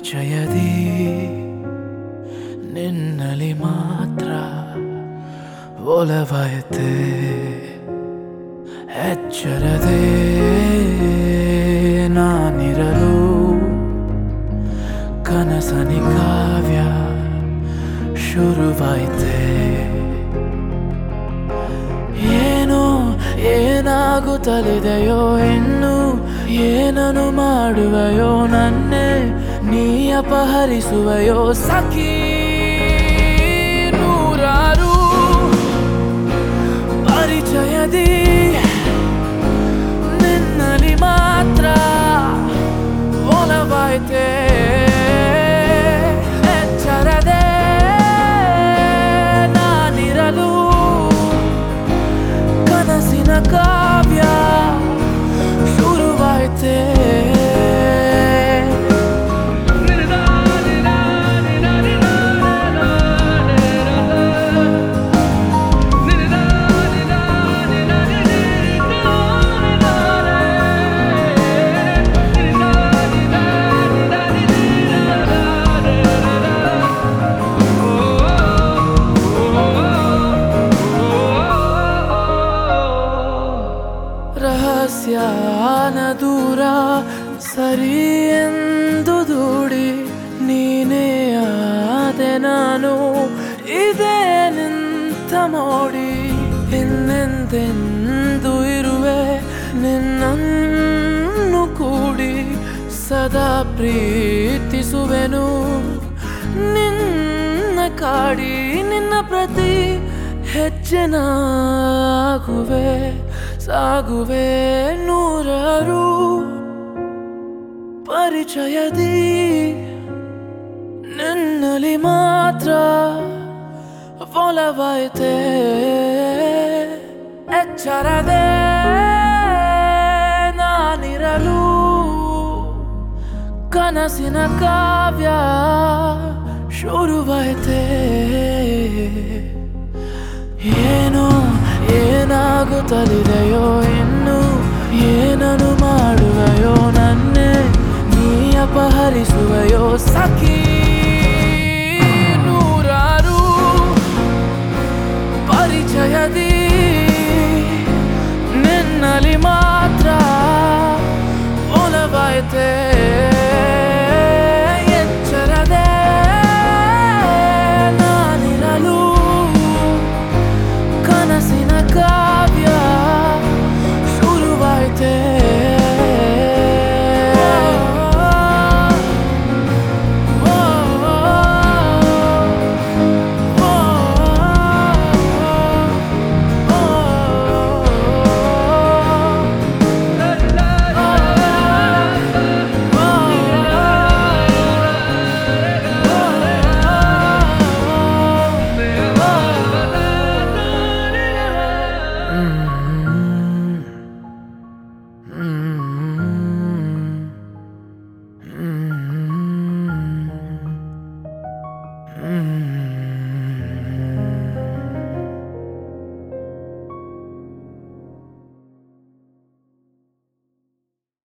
ಪರಿಚಯದಿ ನಿನ್ನಲಿ ಮಾತ್ರ ಒಲವಾಯಿತೆ ಎಚ್ಚರದೆ ನಾನಿರಲು ಕನಸನಿ ಕಾವ್ಯ ಶುರುವಾಯಿತೆ ಏನೋ ಏನಾಗುತ್ತಲಿದೆಯೋ ಇನ್ನು ಏನನು ಮಾಡುವೆಯೋ ನನ್ನೇ ನೀ ಅಪಹರಿಸುವೆಯೋ ಸಖಿ ನೂರಾರು ಪರಿಚಯದಿ ನಿನ್ನಲಿ ಮಾತ್ರ ಒಲವಾಯ್ತೆ ಎಚ್ಚರದೆ ನಾನಿರಲು ಕನಸಿನ ಕಾವ್ಯ ಶುರುವಾಯ್ತೆ ರಹಸ್ಯನ ದೂರ ಸರಿ ಎಂದು ದೂಡಿ ನೀನೇ ಆದೆ ನಾನು ಇದೇ ನಿಂತ ಮೋಡಿ ಇನ್ನೆಂದೆಂದು ಇರುವೆ ನಿನ್ನನ್ನು ಕೂಡಿ ಸದಾ ಪ್ರೀತಿಸುವೆನು ನಿನ್ನ ಕಾಡಿ ನಿನ್ನ ಪ್ರತಿ ಹೆಚ್ಚಿನಾಗುವೆ ಸಾಗುವೆ ನೂರಾರು ಪರಿಚಯದಿ ನಿನ್ನಲಿ ಮಾತ್ರ ಒಲವಾಯ್ತೆ ಎಚ್ಚರದೆ ನಾನಿರಲು ಕನಸಿನ ಕಾವ್ಯ ಶುರುವಾಯ್ತೆ ಏನೋ ಏನಾಗುತ್ತಲಿದೆಯೋ ಇನ್ನು ಏನನು ಮಾಡುವೆಯೋ ನನ್ನೇ ನೀ ಅಪಹರಿಸುವೆಯೋ ಸಖಿ